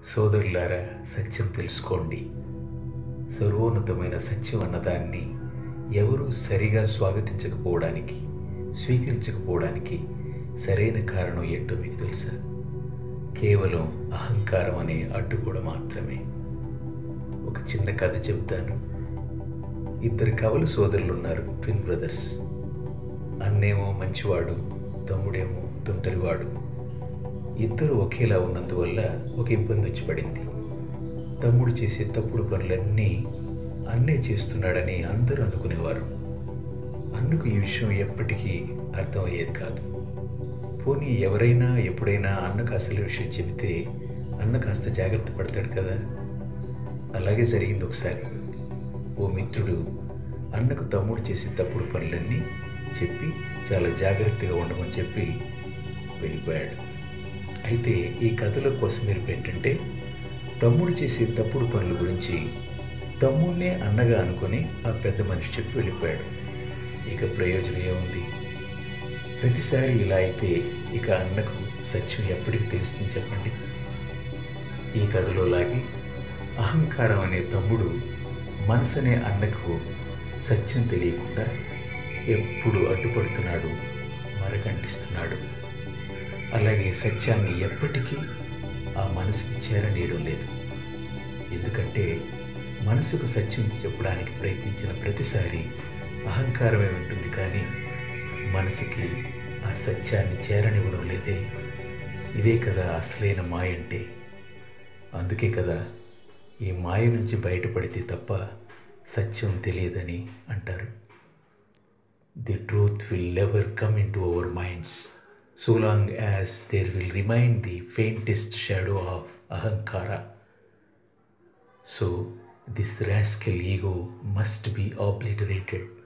సోదరులారా సత్యం తెలుసుకోండి సర్వోన్నతమైన సత్యం అన్నదాన్ని ఎవరూ సరిగా స్వాగతించకపోవడానికి స్వీకరించకపోవడానికి సరైన కారణం ఏంటో మీకు తెలుసా కేవలం అహంకారం అనే అడ్డుగోడ మాత్రమే ఒక చిన్న కథ చెప్తాను ఇద్దరు కవలు సోదరులు ఉన్నారు ట్విన్ బ్రదర్స్ అన్నేమో మంచివాడు తమ్ముడేమో తుంటరివాడు ఇద్దరు ఒకేలా ఉన్నందువల్ల ఒక ఇబ్బంది వచ్చి పడింది తమ్ముడు చేసే తప్పుడు పనులన్నీ అన్నే చేస్తున్నాడని అందరూ అనుకునేవారు అన్నకు ఈ విషయం ఎప్పటికీ అర్థమయ్యేది కాదు పోనీ ఎవరైనా ఎప్పుడైనా అన్నకు అసలు విషయం చెబితే అన్న కాస్త జాగ్రత్త పడతాడు కదా అలాగే జరిగింది ఒకసారి ఓ మిత్రుడు అన్నకు తమ్ముడు చేసే తప్పుడు పనులన్నీ చెప్పి చాలా జాగ్రత్తగా ఉండమని చెప్పి వెళ్ళిపోయాడు అయితే ఈ కథలో కోసం మీరు ఏంటంటే తమ్ముడు చేసే తప్పుడు పనుల గురించి తమ్ముడినే అన్నగా అనుకొని ఆ పెద్ద మనిషి చెప్పి వెళ్ళిపోయాడు ఇక ప్రయోజనం ఏముంది ప్రతిసారి ఇలా అయితే ఇక అన్నకు సత్యం ఎప్పటికి తెలుస్తుంది చెప్పండి ఈ కథలో లాగి అహంకారం అనే తమ్ముడు మనసనే అన్నకు సత్యం తెలియకుండా ఎప్పుడు అడ్డుపడుతున్నాడు మరకంటిస్తున్నాడు అలాగే సత్యాన్ని ఎప్పటికీ ఆ మనసుకి చేరనీయడం లేదు ఎందుకంటే మనసుకు సత్యం చెప్పడానికి ప్రయత్నించిన ప్రతిసారి అహంకారమే ఉంటుంది కానీ మనసుకి ఆ సత్యాన్ని చేరనివ్వడం లేదే ఇదే కదా అసలైన మాయ అంటే అందుకే కదా ఈ మాయ నుంచి బయటపడితే తప్ప సత్యం తెలియదని అంటారు the truth will never come in to our minds so long as there will remain the faintest shadow of ahankara. So, this rascal ego must be obliterated.